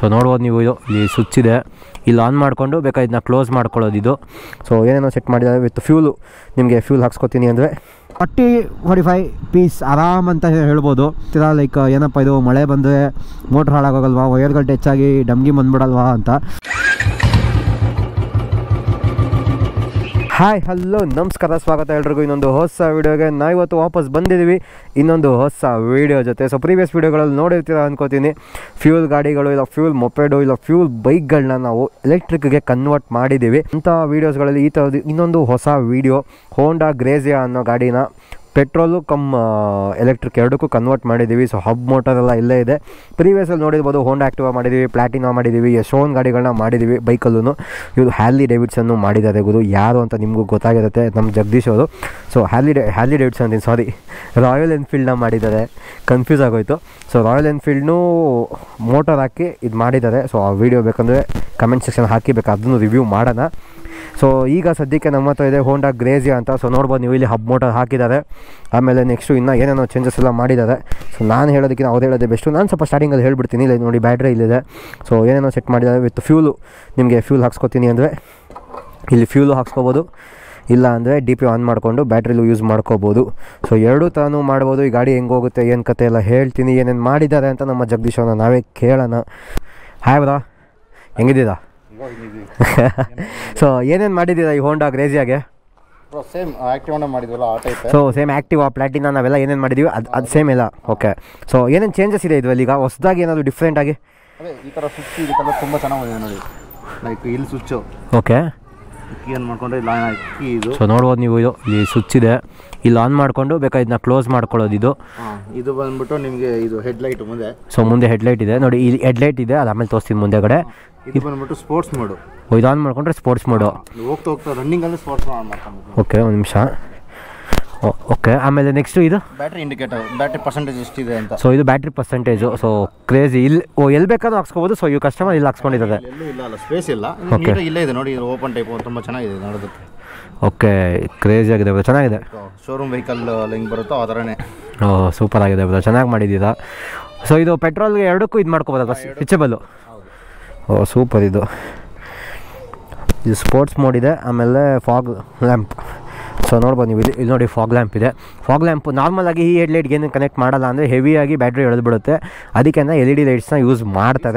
So ನೋಡ್ಬೋದು ನೀವು ಇದು ಇಲ್ಲಿ ಸ್ವಿಚ್ ಇದೆ ಇಲ್ಲಿ ಆನ್ ಮಾಡಿಕೊಂಡು ಬೇಕಾದ್ರೆ ಇದನ್ನ ಕ್ಲೋಸ್ ಮಾಡ್ಕೊಳ್ಳೋದು ಇದು ಸೊ ಏನೇನೋ ಸೆಟ್ ಮಾಡಿದ್ದಾರೆ ವಿತ್ ಫ್ಯೂಲು ನಿಮಗೆ ಫ್ಯೂಲ್ ಹಾಕ್ಸ್ಕೊತೀನಿ ಅಂದರೆ ಫಾರ್ಟಿ ಫಾರ್ಟಿ ಫೈವ್ ಪೀಸ್ ಆರಾಮ್ ಅಂತ ಹೇಳ್ಬೋದು ತಿರಾ ಲೈಕ್ ಏನಪ್ಪ ಇದು ಮಳೆ ಬಂದರೆ ಮೋಟ್ರ್ ಹಾಳಾಗೋಗಲ್ವಾ ವಯರ್ಗಳು ಟಚ್ ಆಗಿ ಡಮ್ಗಿ ಬಂದ್ಬಿಡಲ್ವಾ ಅಂತ ಹಾಯ್ ಹಲೋ ನಮಸ್ಕಾರ ಸ್ವಾಗತ ಎಲ್ರಿಗೂ ಇನ್ನೊಂದು ಹೊಸ ವೀಡಿಯೋಗೆ ನಾವು ಇವತ್ತು ವಾಪಸ್ ಬಂದಿದ್ದೀವಿ ಇನ್ನೊಂದು ಹೊಸ ವೀಡಿಯೋ ಜೊತೆ ಸೊ ಪ್ರೀವಿಯಸ್ ವೀಡಿಯೋಗಳಲ್ಲಿ ನೋಡಿರ್ತೀರ ಅನ್ಕೋತೀನಿ ಫ್ಯೂಲ್ ಗಾಡಿಗಳು ಇಲ್ಲ ಫ್ಯೂಲ್ ಮೊಪೆಡು ಇಲ್ಲ ಫ್ಯೂಲ್ ಬೈಕ್ಗಳನ್ನ ನಾವು ಎಲೆಕ್ಟ್ರಿಕ್ಗೆ ಕನ್ವರ್ಟ್ ಮಾಡಿದ್ದೀವಿ ಅಂಥ ವೀಡಿಯೋಸ್ಗಳಲ್ಲಿ ಈ ಥರದ್ದು ಇನ್ನೊಂದು ಹೊಸ ವೀಡಿಯೋ ಹೋಂಡಾ ಗ್ರೇಜಿಯಾ ಅನ್ನೋ ಗಾಡಿನ ಪೆಟ್ರೋಲು ಕಮ್ ಎಲೆಕ್ಟ್ರಿಕ್ ಎರಡಕ್ಕೂ ಕನ್ವರ್ಟ್ ಮಾಡಿದ್ದೀವಿ ಸೊ ಹಬ್ ಮೋಟರ್ ಎಲ್ಲ ಇಲ್ಲೇ ಇದೆ ಪ್ರೀವಿಯಸಲ್ಲಿ ನೋಡಿರ್ಬೋದು ಹೋಂಡಾ ಆ್ಯಕ್ಟಿವಾ ಮಾಡಿದ್ದೀವಿ ಪ್ಲಾಟಿನಾ ಮಾಡಿದ್ದೀವಿ ಎಷ್ಟೊಂದು ಗಾಡಿಗಳನ್ನ ಮಾಡಿದ್ದೀವಿ ಬೈಕಲ್ಲೂ ಇವರು ಹ್ಯಾಲಿ ಡೇವಿಡ್ಸನ್ನು ಮಾಡಿದ್ದಾರೆ ಗುರು ಯಾರು ಅಂತ ನಿಮಗೂ ಗೊತ್ತಾಗಿರುತ್ತೆ ನಮ್ಮ ಜಗದೀಶ್ ಅವರು so Harley day Harley Davidson ಅಂತೀನಿ ಸಾರಿ ರಾಯಲ್ ಎನ್ಫೀಲ್ಡ್ನ ಮಾಡಿದ್ದಾರೆ ಕನ್ಫ್ಯೂಸ್ ಆಗೋಯ್ತು ಸೊ ರಾಯಲ್ ಎನ್ಫೀಲ್ಡ್ನೂ ಮೋಟರ್ ಹಾಕಿ ಇದು ಮಾಡಿದ್ದಾರೆ ಸೊ ಆ ವಿಡಿಯೋ ಬೇಕಂದರೆ ಕಮೆಂಟ್ ಸೆಕ್ಷನ್ ಹಾಕಿ ಬೇಕು ಅದನ್ನು ರಿವ್ಯೂ ಮಾಡೋಣ ಸೊ ಈಗ ಸದ್ಯಕ್ಕೆ ನಮ್ಮ ಹತ್ರ ಇದೆ ಹೋಂಡಾ ಗ್ರೇಜಿಯಾ ಅಂತ ಸೊ ನೋಡ್ಬೋದು ನೀವು ಇಲ್ಲಿ ಹಬ್ ಮೋಟರ್ ಹಾಕಿದ್ದಾರೆ ಆಮೇಲೆ ನೆಕ್ಸ್ಟು ಇನ್ನೂ ಏನೇನೋ ಚೇಂಜಸ್ ಎಲ್ಲ ಮಾಡಿದ್ದಾರೆ ಸೊ ನಾನು ಹೇಳೋದಕ್ಕಿಂತ ಅವ್ರು ಹೇಳೋದೇ ಬೆಸ್ಟು ನಾನು ಸ್ವಲ್ಪ ಸ್ಟಾರ್ಟಿಂಗಲ್ಲಿ ಹೇಳ್ಬಿಡ್ತೀನಿ ಇಲ್ಲ ನೋಡಿ ಬ್ಯಾಟ್ರಿ ಇಲ್ಲಿದೆ ಸೊ ಏನೇನೋ ಸೆಟ್ ಮಾಡಿದ್ದಾರೆ ವಿತ್ ಫ್ಯೂಲು ನಿಮಗೆ ಫ್ಯೂಲ್ ಹಾಕ್ಸ್ಕೊತೀನಿ ಅಂದರೆ ಇಲ್ಲಿ ಫ್ಯೂಲು ಹಾಕ್ಸ್ಕೊಬೋದು ಇಲ್ಲ ಅಂದರೆ ಡಿ ಪಿ ಆನ್ ಮಾಡಿಕೊಂಡು ಬ್ಯಾಟ್ರಿಲು ಯೂಸ್ ಮಾಡ್ಕೋಬೋದು ಸೊ ಎರಡೂ ಥರನೂ ಮಾಡ್ಬೋದು ಈ ಗಾಡಿ ಹೆಂಗೆ ಹೋಗುತ್ತೆ ಏನು ಕತೆ ಎಲ್ಲ ಹೇಳ್ತೀನಿ ಏನೇನು ಮಾಡಿದ್ದಾರೆ ಅಂತ ನಮ್ಮ ಜಗದೀಶವನ್ನ ನಾವೇ ಕೇಳೋಣ ಹಾಯ್ ಬ್ರಾ ಹೆಂಗಿದ್ದೀರಾ ಸೊ ಏನೇನು ಮಾಡಿದ್ದೀರಾ ಈ ಹೋಂಡಾ ಗ್ರೇಜಿಯಾಗೆ ಸೇಮ್ ಆಕ್ಟಿವ್ ಮಾಡಿದ್ವಲ್ಲ ಆ type so same Activa Platina ನಾವೆಲ್ಲ ಏನೇನು ಮಾಡಿದ್ದೀವಿ ಅದು ಅದು ಸೇಮ್ ಇಲ್ಲ ಓಕೆ ಸೊ ಏನೇನು ಚೇಂಜಸ್ ಇದೆ ಇದರಲ್ಲಿ ಈಗ ಹೊಸದಾಗಿ ಏನಾದರೂ ಡಿಫ್ರೆಂಟ್ ಆಗಿ ಅದೇ ಈ ಥರ ಸ್ವಿಚ್ ಇದಕ್ಕೆಲ್ಲ ತುಂಬ ಚೆನ್ನಾಗಿದೆ ನೋಡಿ ಲೈಕ್ ಇಲ್ಲಿ ಸ್ವಿಚ್ಚು ಓಕೆ ಕೀ ಏನು ಮಾಡ್ಕೊಂಡ್ರೆ ಇಲ್ಲ ಕೀ ಇದು ಸೊ ನೋಡ್ಬೋದು ನೀವು ಇದು ಇಲ್ಲಿ ಸ್ವಿಚ್ ಇದೆ ಇಲ್ಲಿ ಆನ್ ಮಾಡಿಕೊಂಡು ಬೇಕಾದ್ರೆ ಇದನ್ನ ಕ್ಲೋಸ್ ಮಾಡ್ಕೊಳ್ಳೋದು ಇದು ಹಾಂ ಇದು ಬಂದ್ಬಿಟ್ಟು ನಿಮಗೆ ಇದು ಹೆಡ್ಲೈಟ್ ಮುಂದೆ ಸೊ ಮುಂದೆ ಹೆಡ್ಲೈಟ್ ಇದೆ ನೋಡಿ ಇಲ್ಲಿ ಹೆಡ್ಲೈಟ್ ಇದೆ ಅದು ಆಮೇಲೆ ತೋರಿಸ್ತೀನಿ ಮುಂದೆಗಡೆ ಇದು ಬಂದ್ಬಿಟ್ಟು ಸ್ಪೋರ್ಟ್ಸ್ ಮೋಡು ಇದು ಆನ್ ಮಾಡಿಕೊಂಡ್ರೆ ಸ್ಪೋರ್ಟ್ಸ್ ಮೋಡು ನೀವು ಹೋಗ್ತಾ ಹೋಗ್ತಾ ರನ್ನಿಂಗಲ್ಲಿ ಸ್ಪೋರ್ಟ್ಸ್ ಆನ್ ಮಾಡ್ಕೊಂಡು ಓಕೆ ಒಂದು ನಿಮಿಷ ಓಕೆ ಆಮೇಲೆ ನೆಕ್ಸ್ಟು ಇದು ಬ್ಯಾಟ್ರಿ ಇಂಡಿಕೇಟರ್ ಬ್ಯಾಟ್ರಿ ಪರ್ಸೆಂಟೇಜ್ ಎಷ್ಟಿದೆ ಅಂತ ಸೊ ಇದು ಬ್ಯಾಟ್ರಿ ಪರ್ಸೆಂಟೇಜು ಸೊ ಕ್ರೇಜಿ ಇಲ್ಲಿ ಓ ಎಲ್ಲಿ ಬೇಕಾದ್ರೂ ಹಾಕ್ಸ್ಕೊಬೋದು ಸೊ ಇವು ಕಸ್ಟಮರ್ ಇಲ್ಲಿ ಹಾಕ್ಸ್ಕೊಂಡಿದ್ದಾರೆ ಎಲ್ಲೂ ಇಲ್ಲ ಅಲ್ಲ ಸ್ಪೇಸ್ ಇಲ್ಲ Okay. ನೀಟಾಗಿ ಇಲ್ಲೇ ಇದೆ ನೋಡಿ ಇದು ಓಪನ್ ಟೈಪ್ ತುಂಬ ಚೆನ್ನಾಗಿದೆ ನೋಡೋದಕ್ಕೆ ಓಕೆ ಕ್ರೇಜಿ ಆಗಿದೆ ಬ್ರೋ ಚೆನ್ನಾಗಿದೆ ಶೋರೂಮ್ ವೆಹಿಕಲ್ ಹಿಂಗೆ ಬರುತ್ತೋ ಆ ಥರನೇ ಓ ಸೂಪರ್ ಆಗಿದೆ ಬ್ರೋ ಚೆನ್ನಾಗಿ ಮಾಡಿದ್ದೀರಾ ಸೊ ಇದು ಪೆಟ್ರೋಲ್ಗೆ ಎರಡಕ್ಕೂ ಇದು ಮಾಡ್ಕೋಬೋದಲ್ಲ ಸ್ವಿಚಬಲ್ಲು ಓ ಸೂಪರ್ ಇದು ಇದು ಸ್ಪೋರ್ಟ್ಸ್ ಮೋಡ್ ಇದೆ ಆಮೇಲೆ ಫಾಗ್ ಲ್ಯಾಂಪ್ ಸೊ ನೋಡ್ಬೋದು ನೀವು ಇಲ್ಲಿ ಇಲ್ಲಿ ನೋಡಿ ಫಾಗ್ ಲ್ಯಾಂಪ್ ಇದೆ ಫಾಗ್ ಲ್ಯಾಂಪ್ ನಾರ್ಮಲಾಗಿ ಈ ಹೆಡ್ಲೈಟ್ಗೆ ಏನು ಕನೆಕ್ಟ್ ಮಾಡಲ್ಲ ಅಂದರೆ ಹೆವಿಯಾಗಿ ಬ್ಯಾಟ್ರಿ ಎಳೆದ್ಬಿಡುತ್ತೆ ಅದಕ್ಕೆ ಎಲ್ ಇ ಡಿ ಲೈಟ್ಸ್ನ ಯೂಸ್ ಮಾಡ್ತಾರೆ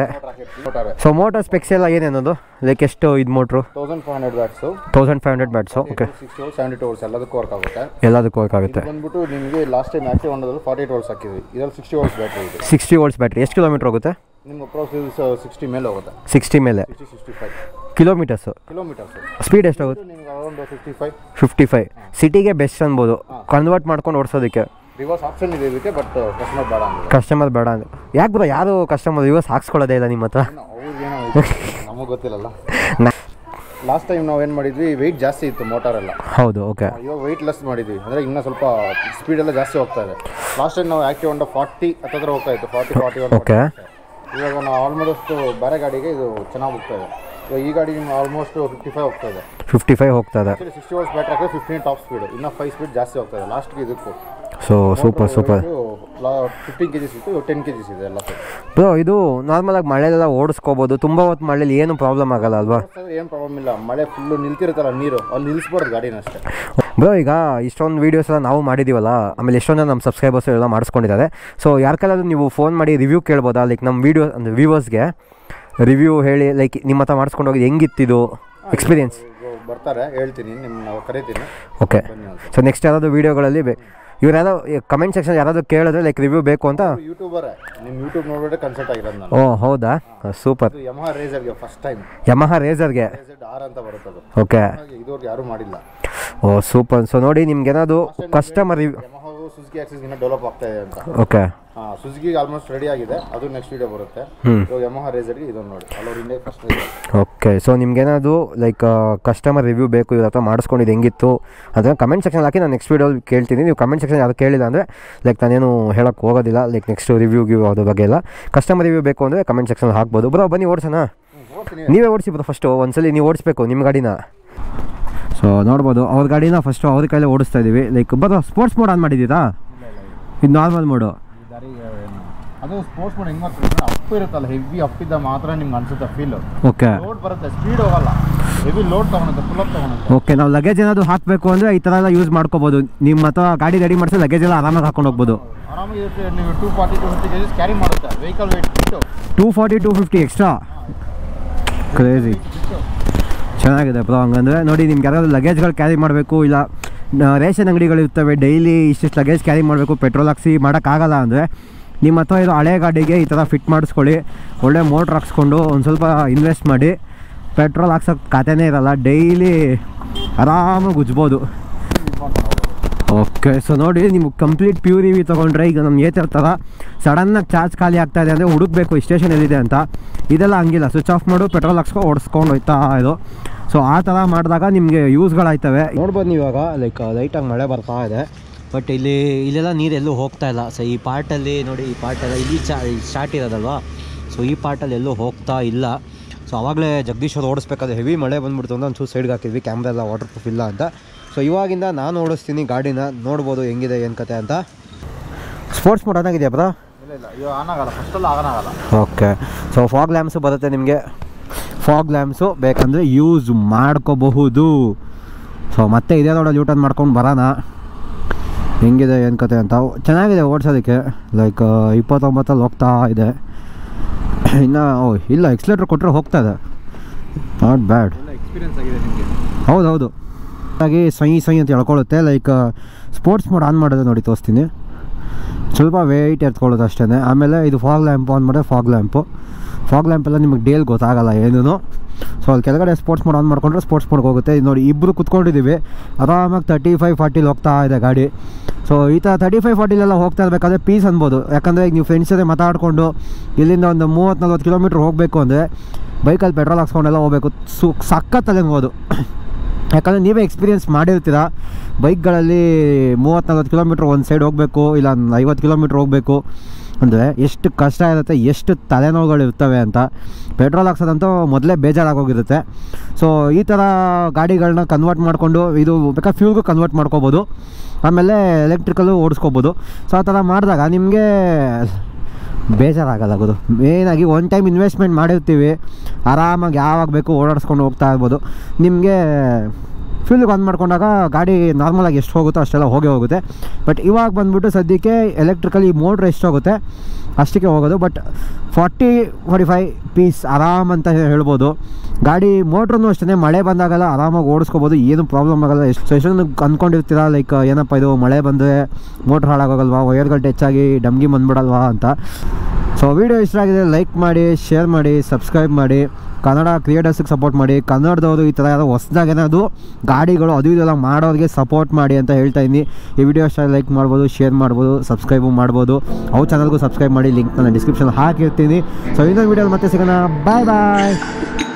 ಸೊ ಮೋಟರ್ ಸ್ಪೆಕ್ಸ್ ಎಲ್ಲ ಏನೇನದು ಲೈಕ್ ಎಷ್ಟು ಇದು motor thousand five hundred watts thousand five hundred watts okay sixty volt seventy two volts ಎಲ್ಲದಕ್ಕೂ ವರ್ಕ್ ಆಗುತ್ತೆ ಎಲ್ಲದಕ್ಕೂ ವರ್ಕ್ ಆಗುತ್ತೆ ಬಂದ್ಬಿಟ್ಟು ನಿಮಗೆ ಲಾಸ್ಟ್ ಟೈಮ್ ಆಕ್ಟಿವ್ ಹೊಂಡದಲ್ಲಿ ಫಾರ್ಟಿ ಏಟ್ ವೋಲ್ಟ್ಸ್ ಹಾಕಿದ್ವಿ ಇದರಲ್ಲಿ ಸಿಕ್ಸ್ಟಿ ವೋಲ್ಟ್ಸ್ ಬ್ಯಾಟ್ರಿ ಇದೆ ಸಿಕ್ಸ್ಟಿ ವೋಲ್ಟ್ಸ್ ಬ್ಯಾಟ್ರಿ ಎಷ್ಟು ಕಿಲೋಮೀಟ್ರ್ ಹೋಗುತ್ತೆ ನಿಮ್ಗೆ ಅಪ್ರೋಕ್ಸ್ ಸಿಕ್ಸ್ಟಿ ಮೇಲೆ ಹೋಗುತ್ತೆ ಸಿಕ್ಸ್ಟಿ ಮೇಲೆ sixty sixty five kilometres kilometres speed ಎಷ್ಟಾಗುತ್ತೆ ನಿಮ್ಗೆ around fifty five fifty five ಸಿಟಿಗೆ ಬೆಸ್ಟ್ ಅನ್ಬೋದು ಕನ್ವರ್ಟ್ ಮಾಡ್ಕೊಂಡು ಓಡಿಸೋದಕ್ಕೆ ರಿವರ್ಸ್ ಆಪ್ಷನ್ ಇದೆ ಇದಕ್ಕೆ ಬಟ್ ಕಸ್ಟಮರ್ ಬೇಡ ಅಂದ್ರೆ ಕಸ್ಟಮರ್ ಬೇಡ ಅಂದ್ರೆ ಯಾಕೆ ಬ್ರೋ ಯಾರು ಕಸ್ಟಮರ್ ರಿವರ್ಸ್ ಹಾಕ್ಸ್ಕೊಳ್ಳೋದೇ ಇಲ್ಲ ನಿಮ್ಮ ಹತ್ರ ಅವ್ರಿಗೇನೋ ನಮಗೆ ಗೊತ್ತಿಲ್ಲಲ್ಲ ನಾ- ಲಾಸ್ಟ್ ಟೈಮ್ ನಾವು ಏನು ಮಾಡಿದ್ವಿ ವೆಯ್ಟ್ ಜಾಸ್ತಿ ಇತ್ತು ಮೋಟಾರ್ ಎಲ್ಲ ಹೌದು ಓಕೆ ಇವಾಗ ವೆಯ್ಟ್ ಲೆಸ್ ಮಾಡಿದ್ವಿ ಅಂದರೆ ಇನ್ನೂ ಸ್ವಲ್ಪ ಸ್ಪೀಡ್ ಎಲ್ಲ ಜಾಸ್ತಿ ಹೋಗ್ತಾ ಇದೆ ಲಾಸ್ಟ್ ಟೈಮ್ ನಾವು ಆಕ್ಟಿವ್ ಹೊಂಡ ಫಾರ್ಟಿ ಹತ್ತಿರ ಹೋಗ್ತಾ ಇತ್ತು ಫಾರ್ಟಿ ಫಾರ್ಟಿ ಒನ್ ಓಕೆ ಇವಾಗ ನಾವು ಆಲ್ಮೋಸ್ಟ್ ಬೇರೆ ಗಾಡಿಗೆ ಇದು ಚೆನ್ನಾಗಿ ಹೋಗ್ತಾ ಇದೆ ಇವಾಗ ಈ ಗಾಡಿ ಆಲ್ಮೋಸ್ಟ್ ಫಿಫ್ಟಿ ಫೈವ್ ಹೋಗ್ತಾ ಇದೆ ಫಿಫ್ಟಿ ಫೈವ್ ಹೋಗ್ತದೆ ಆಕ್ಚುಲಿ ಸಿಕ್ಸ್ಟಿ ವೋಲ್ಟ್ಸ್ ಬ್ಯಾಟ್ರಿ ಹಾಕಿದ್ರೆ ಫಿಫ್ಟೀನ್ ಟಾಪ್ ಸ್ಪೀಡ್ ಇನ್ನೂ ಫೈವ್ ಸ್ಪೀಡ್ ಜಾಸ್ತಿ ಹೋಗ್ತಾ ಇದೆ ಲಾಸ್ಟ್ಗೆ ಇದಕ್ಕೂ so super super fifteen K Gs ಇತ್ತು ಇವಾಗ ಟೆನ್ ಕೆ ಜಿಸ್ ಇದೆ ಎಲ್ಲ ಬ್ರೋ ಇದು ನಾರ್ಮಲಾಗಿ ಮಳೆಲೆಲ್ಲ ಓಡಿಸ್ಕೋಬೋದು ತುಂಬ ಹೊತ್ತು ಮಳೇಲಿ ಏನು ಪ್ರಾಬ್ಲಮ್ ಆಗಲ್ಲ ಅಲ್ವಾ ಏನು ಪ್ರಾಬ್ಲಮ್ ಇಲ್ಲ ಮಳೆ ಫುಲ್ಲು ನಿಲ್ತಿರುತ್ತಲ್ಲ ನೀರು ಅಲ್ಲಿ ನಿಲ್ಲಿಸ್ಬಾರ್ದು ಗಾಡಿನ ಅಷ್ಟೇ ಬ್ರೋ ಈಗ ಇಷ್ಟೊಂದು ವೀಡಿಯೋಸ್ ಎಲ್ಲ ನಾವು ಮಾಡಿದ್ದೀವಲ್ಲ ಆಮೇಲೆ ಎಷ್ಟೊಂದು ನಮ್ಮ ಸಬ್ಸ್ಕ್ರೈಬರ್ಸ್ ಎಲ್ಲ ಮಾಡಿಸ್ಕೊಂಡಿದ್ದಾರೆ ಸೊ ಯಾರ್ಕೆಲ್ಲಾದ್ರೂ ನೀವು ಫೋನ್ ಮಾಡಿ ರಿವ್ಯೂ ಕೇಳ್ಬೋದಾ ಲೈಕ್ ನಮ್ಮ ವೀಡಿಯೋ ಅಂದರೆ ವ್ಯೂವರ್ಸ್ಗೆ ರಿವ್ಯೂ ಹೇಳಿ ಲೈಕ್ ನಿಮ್ಮ ಹತ್ರ ಮಾಡಿಸ್ಕೊಂಡು ಹೋಗಿ ಹೆಂಗಿತ್ತಿದು ಎಕ್ಸ್ಪೀರಿಯನ್ಸ್ ಇವ್ರು ಬರ್ತಾರೆ ಹೇಳ್ತೀನಿ ನಿಮ್ಮ ನಾವು ಕರಿತೀನಿ ಓಕೆ ಬನ್ನಿ ಅಂತ ಸೊ ನೆಕ್ಸ್ಟ್ ಯಾರಾದರೂ ವೀಡಿಯೋಗಳಲ್ಲಿ ಬೇ ಇವರೆಲ್ಲ ಕಮೆಂಟ್ ಸೆಕ್ಷನ್ ಯಾರಾದರೂ ಕೇಳಿದ್ರೆ ಲೈಕ್ ರಿವ್ಯೂ ಬೇಕು ಅಂತ ಯೂಟ್ಯೂಬರೇ ನಿಮ್ಮ ಯೂಟ್ಯೂಬ್ ನೋಡ್ಬಿಟ್ಟೆ ಕನ್ಸಲ್ಟ್ ಆಗಿರೋದು ನಾನು ಓ ಹೌದಾ ಸೂಪರ್ ಇದು ಯಮಹ ರೇಸರ್ಗೆ ಫಸ್ಟ್ ಟೈಮ್ ಯಮಹ ರೇಸರ್ಗೆ ರೇಸರ್ ಆರ್ ಅಂತ ಬರುತ್ತೆ ಅದು ಓಕೆ ಹಾಗೆ ಇದುವರೆಗೆ ಯಾರೂ ಮಾಡಿಲ್ಲ ಓ ಸೂಪರ್ ಸೊ ನೋಡಿ ನಿಮ್ಗೇನಾದ್ರು customer review Yamaha Suzuki Access ಇನ್ನೂ ಡೆವಲಪ್ ಆಗ್ತಾ ಇದೆ ಅಂತ ಓಕೆ ಹಾಂ ಸುಜುಕಿಗೆ ಆಲ್ಮೋಸ್ಟ್ ರೆಡಿ ಆಗಿದೆ ಅದು ನೆಕ್ಸ್ಟ್ ವಿಡಿಯೋ ಬರುತ್ತೆ ಹ್ಮ್. ಇವಾಗ ಯಮಹ ರೇಸರ್ಗೆ ಇದನ್ನು ನೋಡಿ ಅಲ್ಲ ಅವ್ರ ಇಂಡಿಯಾ ಫಸ್ಟ್ ಓಕೆ ಸೊ ನಿಮ್ಗೇನಾದ್ರು ಲೈಕ್ ಕಸ್ಟಮರ್ ರಿವ್ಯೂ ಬೇಕು ಇವ್ರ ಹತ್ರ ಮಾಡಿಸ್ಕೊಂಡಿದ್ದು ಹೆಂಗಿತ್ತು ಅದನ್ನ ಕಮೆಂಟ್ ಸೆಕ್ಷನ್ ಹಾಕಿ ನಾನು ನೆಕ್ಸ್ಟ್ ವೀಡಿಯೋ ಕೇಳ್ತೀನಿ ನೀವು ಕಮೆಂಟ್ ಸೆಕ್ಷನ್ ಯಾರು ಕೇಳಿಲ್ಲ ಅಂದರೆ ಲೈಕ್ ನಾನೇನು ಹೇಳೋಕ್ಕೆ ಹೋಗೋದಿಲ್ಲ ಲೈಕ್ ನೆಕ್ಸ್ಟ್ ರಿವ್ಯೂ ಗಿವ್ ಅದ್ರ ಬಗ್ಗೆ ಎಲ್ಲ ಕಸ್ಟಮರ್ ರಿವ್ಯೂ ಬೇಕು ಅಂದರೆ ಕಮೆಂಟ್ ಸೆಕ್ಷನ್ ಹಾಕ್ಬೋದು ಬ್ರೋ ಬನ್ನಿ ಓಡಿಸೋಣ ನೋಡ್ತೀನಿ ನೀವೇ ಓಡಿಸಿ ಬ್ರೋ ಫಸ್ಟು ಒಂದ್ಸಲಿ ನೀವು ಓಡಿಸ್ಬೇಕು ನಿಮ್ಮ ಗಾಡಿನ ಸೊ ನೋಡ್ಬೋದು ಅವ್ರ ಗಾಡಿನ ಫಸ್ಟು ಅವ್ರ ಕೈಲೇ ಓಡಿಸ್ತಾ ಇದ್ದೀವಿ ಲೈಕ್ ಬರೋ ಸ್ಪೋರ್ಟ್ಸ್ ಮೋಡ್ ಆನ್ ಮಾಡಿದ್ದೀರಾ ಇದು ನಾರ್ಮಲ್ ಮೋಡು ಅದು ಸ್ಪೋರ್ಟ್ಸ್ ಮೋಡ್ ಹೆಂಗೆ ಮಾಡ್ತಾರೆ ಅಪ್ ಇರುತ್ತಲ್ಲ ಹೆವಿ ಅಪ್ ಇದ್ದ ಮಾತ್ರ ನಿಮ್ಗೆ ಅನ್ಸುತ್ತೆ ಫೀಲ್ ಓಕೆ ಲೋಡ್ ಬರುತ್ತೆ ಸ್ಪೀಡ್ ಹೋಗಲ್ಲ ಹೆವಿ ಲೋಡ್ ತೊಗೊಳುತ್ತೆ ಫುಲ್ ಅಪ್ ತೊಗೊಳುತ್ತೆ ಓಕೆ ನಾವು ಲಗೇಜ್ ಏನಾದರೂ ಹಾಕಬೇಕು ಅಂದರೆ ಈ ಥರ ಎಲ್ಲ ಯೂಸ್ ಮಾಡ್ಕೋಬೋದು ನಿಮ್ಮ ಅಥವಾ ಗಾಡಿ ರೆಡಿ ಮಾಡಿಸಿ ಲಗೇಜ್ ಎಲ್ಲ ಆರಾಮಾಗಿ ಹಾಕೊಂಡು ಹೋಗ್ಬೋದು ಆರಾಮಾಗಿ ಇರುತ್ತೆ ನೀವು two forty to fifty KGs carry ಮಾಡುತ್ತೆ ವೆಹಿಕಲ್ ವೇಟ್ ಬಿಟ್ಟು two forty two fifty extra crazy ಚೆನ್ನಾಗಿದೆ ಬ್ರೋ ಹಂಗಂದರೆ ನೋಡಿ ನಿಮ್ಗೆ ಯಾರಾದ್ರು ಲಗೇಜ್ಗಳು ಕ್ಯಾರಿ ಮಾಡಬೇಕು ಇಲ್ಲ ನ- ರೇಷನ್ ಅಂಗಡಿಗಳು ಇರ್ತವೆ ಡೈಲಿ ಇಷ್ಟಿಷ್ಟು ಲಗೇಜ್ ಕ್ಯಾರಿ ಮಾಡಬೇಕು ಪೆಟ್ರೋಲ್ ಹಾಕ್ಸಿ ಮಾಡೋಕ್ಕಾಗಲ್ಲ ಅಂದರೆ ನಿಮ್ಮ ಹತ್ರ ಇರೋ ಹಳೆ ಗಾಡಿಗೆ ಈ ಥರ ಫಿಟ್ ಮಾಡಿಸ್ಕೊಳ್ಳಿ ಒಳ್ಳೆ ಮೋಟ್ರ್ ಹಾಕ್ಸ್ಕೊಂಡು ಒಂದು ಸ್ವಲ್ಪ ಇನ್ವೆಸ್ಟ್ ಮಾಡಿ ಪೆಟ್ರೋಲ್ ಹಾಕ್ಸೋಕೆ ಖಾತೆನೇ ಇರಲ್ಲ ಡೈಲಿ ಆರಾಮಾಗಿ ಉಜ್ಬೋದು ಓಕೆ ಸೊ ನೋಡಿ ನಿಮ್ಗೆ ಕಂಪ್ಲೀಟ್ ಪ್ಯೂರ್ ಇವಿ ತೊಗೊಂಡ್ರೆ ಈಗ ನಮ್ಮ ಏತರ್ ಥರ ಸಡನ್ನಾಗಿ ಚಾರ್ಜ್ ಖಾಲಿ ಆಗ್ತಾ ಇದೆ ಅಂದರೆ ಹುಡುಕ್ಬೇಕು ಈ ಸ್ಟೇಷನ್ ಎಲ್ಲಿದೆ ಅಂತ ಇದೆಲ್ಲ ಹಂಗಿಲ್ಲ ಸ್ವಿಚ್ ಆಫ್ ಮಾಡು ಪೆಟ್ರೋಲ್ ಹಾಕ್ಸ್ಕೊ ಓಡಿಸ್ಕೊಂಡು ಹೋಯ್ತಾ ಇದು ಸೊ ಆ ಥರ ಮಾಡಿದಾಗ ನಿಮಗೆ ಯೂಸ್ಗಳಾಯ್ತವೆ ನೋಡ್ಬೋದು ನೀವು ಇವಾಗ ಲೈಕ್ ಲೈಟಾಗಿ ಮಳೆ ಬರ್ತಾ ಇದೆ ಬಟ್ ಇಲ್ಲಿ ಇಲ್ಲೆಲ್ಲ ನೀರೆಲ್ಲೂ ಹೋಗ್ತಾ ಇಲ್ಲ ಸೊ ಈ ಪಾರ್ಟಲ್ಲಿ ನೋಡಿ ಈ ಪಾರ್ಟೆಲ್ಲ ಇಲ್ಲಿ ಚಾ ಸ್ಟಾರ್ಟ್ ಇರೋದಲ್ವಾ ಸೊ ಈ ಪಾರ್ಟಲ್ಲಿ ಎಲ್ಲೂ ಹೋಗ್ತಾ ಇಲ್ಲ ಸೊ ಆವಾಗಲೇ ಜಗದೀಶ್ ಅವ್ರು ಓಡಿಸ್ಬೇಕಾದ್ರೆ ಹೆವಿ ಮಳೆ ಬಂದ್ಬಿಡ್ತು ಅಂತ ಒಂಚೂರು ಸೈಡ್ಗೆ ಹಾಕಿದ್ವಿ ಕ್ಯಾಮ್ರಾ ಎಲ್ಲ ವಾಟರ್ ಪ್ರೂಫ್ ಇಲ್ಲ ಅಂತ ಸೊ ಇವಾಗಿಂದ ನಾನು ಓಡಿಸ್ತೀನಿ ಗಾಡಿನ ನೋಡ್ಬೋದು ಹೆಂಗಿದೆ ಏನು ಕತೆ ಅಂತ ಸ್ಪೋರ್ಟ್ಸ್ ಮೋಡ್ ಚೆನ್ನಾಗಿದೆಯಾ ಬ್ರಾ ಇಲ್ಲ ಇಲ್ಲ ಇವಾಗ ಆನ್ ಆಗಲ್ಲ ಫಸ್ಟಲ್ಲಿ ಆನ್ ಆಗಲ್ಲ ಓಕೆ ಸೊ ಫಾಗ್ ಲ್ಯಾಂಪ್ಸು ಬರುತ್ತೆ ನಿಮಗೆ ಫಾಗ್ ಲ್ಯಾಂಪ್ಸು ಬೇಕಂದರೆ ಯೂಸ್ ಮಾಡ್ಕೋಬಹುದು ಸೊ ಮತ್ತೆ ಇದೇ ರೋಡಲ್ಲಿ ಯೂಟರ್ನ್ ಮಾಡ್ಕೊಂಡು ಬರೋಣ ಹೆಂಗಿದೆ ಏನು ಕತೆ ಅಂತ ಚೆನ್ನಾಗಿದೆ ಓಡಿಸೋದಕ್ಕೆ ಲೈಕ್ ಇಪ್ಪತ್ತೊಂಬತ್ತಲ್ಲಿ ಹೋಗ್ತಾ ಇದೆ ಇನ್ನು ಓ ಇಲ್ಲ ಎಕ್ಸ್ಲೇಟ್ರ್ ಕೊಟ್ಟರೆ ಹೋಗ್ತಾ ಇದೆ ನಾಟ್ ಬ್ಯಾಡ್ ಎಲ್ಲ ಎಕ್ಸ್ಪೀರಿಯನ್ಸ್ ಆಗಿದೆ ನಿಮಗೆ ಹೌದು ಹೌದು ಹಾಗಾಗಿ ಸೈ ಸೈ ಅಂತ ಹೇಳ್ಕೊಳ್ಳುತ್ತೆ ಲೈಕ್ ಸ್ಪೋರ್ಟ್ಸ್ ಮೋಡ್ ಆನ್ ಮಾಡೋದು ನೋಡಿ ತೋರಿಸ್ತೀನಿ ಸ್ವಲ್ಪ ವೆಯ್ಟ್ ಎತ್ಕೊಳ್ಳೋದು ಅಷ್ಟೇ ಆಮೇಲೆ ಇದು ಫಾಗ್ ಲ್ಯಾಂಪ್ ಆನ್ ಮಾಡಿದ್ರೆ ಫಾಗ್ ಲ್ಯಾಂಪು ಫಾಗ್ ಲ್ಯಾಂಪ್ ಎಲ್ಲ ನಿಮಗೆ ಡೇಲ್ ಗೊತ್ತಾಗಲ್ಲ ಏನೂ ಸೊ ಅಲ್ಲಿ ಕೆಳಗಡೆ ಸ್ಪೋರ್ಟ್ಸ್ ಮೋಡ್ ಆನ್ ಮಾಡ್ಕೊಂಡ್ರೆ ಸ್ಪೋರ್ಟ್ಸ್ ಮೋಡ್ಗೆ ಹೋಗುತ್ತೆ ಇದು ನೋಡಿ ಇಬ್ಬರು ಕುತ್ಕೊಂಡಿದ್ದೀವಿ ಆರಾಮಾಗಿ ತರ್ಟಿ ಫೈವ್ ಫಾರ್ಟಿಲಿ ಹೋಗ್ತಾ ಇದೆ ಗಾಡಿ ಸೊ ಈ ಥರ ತರ್ಟಿ ಫೈವ್ ಫಾರ್ಟಿಲೆಲ್ಲ ಹೋಗ್ತಾ ಇರಬೇಕಾದ್ರೆ ಪೀಸ್ ಅನ್ಬೋದು ಯಾಕಂದರೆ ಈಗ ನೀವು ಫ್ರೆಂಡ್ಸ್ ಜೊತೆ ಮಾತಾಡಿಕೊಂಡು ಇಲ್ಲಿಂದ ಒಂದು ಮೂವತ್ತು ನಲ್ವತ್ತು ಕಿಲೋಮೀಟ್ರ್ ಹೋಗಬೇಕು ಅಂದರೆ ಬೈಕಲ್ಲಿ ಪೆಟ್ರೋಲ್ ಹಾಕ್ಸ್ಕೊಂಡೆಲ್ಲ ಹೋಗ್ಬೇಕು ಸು ಸಖತ್ತಲ್ಲಿ ಅನ್ಬೋದು ಯಾಕಂದರೆ ನೀವೇ ಎಕ್ಸ್ಪೀರಿಯೆನ್ಸ್ ಮಾಡಿರ್ತೀರ ಬೈಕ್ಗಳಲ್ಲಿ ಮೂವತ್ತು ನಲ್ವತ್ತು ಕಿಲೋಮೀಟ್ರ್ ಒಂದು ಸೈಡ್ ಹೋಗಬೇಕು ಇಲ್ಲ ಒಂದು ಐವತ್ತು ಕಿಲೋಮೀಟ್ರ್ ಹೋಗಬೇಕು ಅಂದರೆ ಎಷ್ಟು ಕಷ್ಟ ಇರುತ್ತೆ ಎಷ್ಟು ತಲೆನೋವುಗಳು ಇರ್ತವೆ ಅಂತ ಪೆಟ್ರೋಲ್ ಹಾಕ್ಸೋದಂತೂ ಮೊದಲೇ ಬೇಜಾರಾಗೋಗಿರುತ್ತೆ ಸೊ ಈ ಥರ ಗಾಡಿಗಳನ್ನ ಕನ್ವರ್ಟ್ ಮಾಡಿಕೊಂಡು ಇದು ಬೇಕಾದ್ರೆ ಫ್ಯೂಲ್ಗೂ ಕನ್ವರ್ಟ್ ಮಾಡ್ಕೋಬೋದು ಆಮೇಲೆ ಎಲೆಕ್ಟ್ರಿಕಲ್ಲು ಓಡಿಸ್ಕೋಬೋದು ಸೊ ಆ ಥರ ಮಾಡಿದಾಗ ನಿಮಗೆ ಬೇಜಾರಾಗಲ್ಲ ಅದು ಮೇಯ್ನಾಗಿ ಒನ್ ಟೈಮ್ ಇನ್ವೆಸ್ಟ್ಮೆಂಟ್ ಮಾಡಿರ್ತೀವಿ ಆರಾಮಾಗಿ ಯಾವಾಗ ಬೇಕು ಓಡಾಡಿಸ್ಕೊಂಡು ಹೋಗ್ತಾ ಇರ್ಬೋದು ನಿಮಗೆ ಫ್ಯೂಲ್ಗೆ ಆನ್ ಮಾಡ್ಕೊಂಡಾಗ ಗಾಡಿ ನಾರ್ಮಲಾಗಿ ಎಷ್ಟು ಹೋಗುತ್ತೋ ಅಷ್ಟೆಲ್ಲ ಹೋಗೇ ಹೋಗುತ್ತೆ ಬಟ್ ಇವಾಗ ಬಂದ್ಬಿಟ್ಟು ಸದ್ಯಕ್ಕೆ ಎಲೆಕ್ಟ್ರಿಕಲ್ ಈ ಮೋಟ್ರ್ ಎಷ್ಟು ಹೋಗುತ್ತೆ ಅಷ್ಟಕ್ಕೆ ಹೋಗೋದು ಬಟ್ ಫಾರ್ಟಿ ಫಾರ್ಟಿ ಫೈವ್ ಪೀಸ್ ಆರಾಮ್ ಅಂತ ಹೇಳ್ಬೋದು ಗಾಡಿ ಮೋಟ್ರೂ ಅಷ್ಟೇ ಮಳೆ ಬಂದಾಗೆಲ್ಲ ಆರಾಮಾಗಿ ಓಡಿಸ್ಕೋಬೋದು ಏನು ಪ್ರಾಬ್ಲಮ್ ಆಗಲ್ಲ ಎಷ್ಟು ಎಷ್ಟೊಂದು ಅಂದ್ಕೊಂಡಿರ್ತೀರ ಲೈಕ್ ಏನಪ್ಪ ಇದು ಮಳೆ ಬಂದರೆ ಮೋಟ್ರ್ ಹಾಳಾಗೋಗಲ್ವಾ ವೈರ್ಗಳು ಟಚ್ ಆಗಿ ಡಮ್ಗಿ ಬಂದ್ಬಿಡಲ್ವಾ ಅಂತ ಸೊ ವಿಡಿಯೋ ಇಷ್ಟ ಆಗಿದೆ ಲೈಕ್ ಮಾಡಿ ಶೇರ್ ಮಾಡಿ ಸಬ್ಸ್ಕ್ರೈಬ್ ಮಾಡಿ ಕನ್ನಡ ಕ್ರಿಯೇಟರ್ಸಿಗೆ ಸಪೋರ್ಟ್ ಮಾಡಿ ಕನ್ನಡದವರು ಈ ಥರ ಯಾರೋ ಹೊಸ್ದಾಗಿ ಏನಾದ್ರು ಗಾಡಿಗಳು ಅದು ಇದೆಲ್ಲ ಮಾಡೋರಿಗೆ ಸಪೋರ್ಟ್ ಮಾಡಿ ಅಂತ ಹೇಳ್ತಾ ಇದ್ದೀನಿ ಈ ವಿಡಿಯೋ ಇಷ್ಟ ಲೈಕ್ ಮಾಡ್ಬೋದು ಶೇರ್ ಮಾಡ್ಬೋದು ಸಬ್ಸ್ಕ್ರೈಬು ಮಾಡ್ಬೋದು ಅವ್ರ ಚಾನಲ್ಗೂ ಸಬ್ಸ್ಕ್ರೈಬ್ ಮಾಡಿ ಲಿಂಕ್ ನಾನು ಡಿಸ್ಕ್ರಿಪ್ಷನ್ ಹಾಕಿರ್ತೀನಿ ಸೊ ಇನ್ನೊಂದು ವಿಡಿಯೋಲಿ ಮತ್ತೆ ಸಿಗೋಣ ಬಾಯ್ ಬಾಯ್